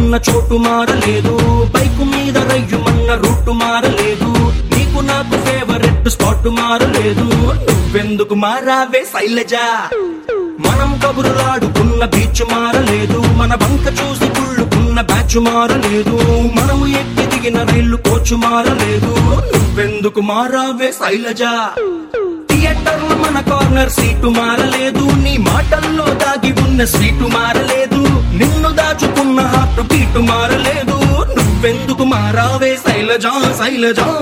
ఉన్న చోటు మారలేదు బైకు మీద రయ్యుమన్న రూటు మారలేదు నీకు నాకు ఫేవరెట్ స్పాట్ మారలేదు నువ్వెందుకు మారావే శైలజ మనం కబురులాడుకున్న బీచ్ మారలేదు మన బంక చూసి కుళ్ళుకున్న బ్యాచ్ మారలేదు మనము ఎక్కి దిగిన రైలు కోచ్ మారలేదు నువ్వెందుకు మారావే శైలజ థియేటర్ లో మన కార్నర్ సీటు మారలేదు నీ మాటల్లో దాగి ఉన్న సీటు మారలేదు నిన్ను దాచుకున్న హార్ట్ బీటు మారలేదు నువ్వెందుకు మారావే శైలజా శైలజా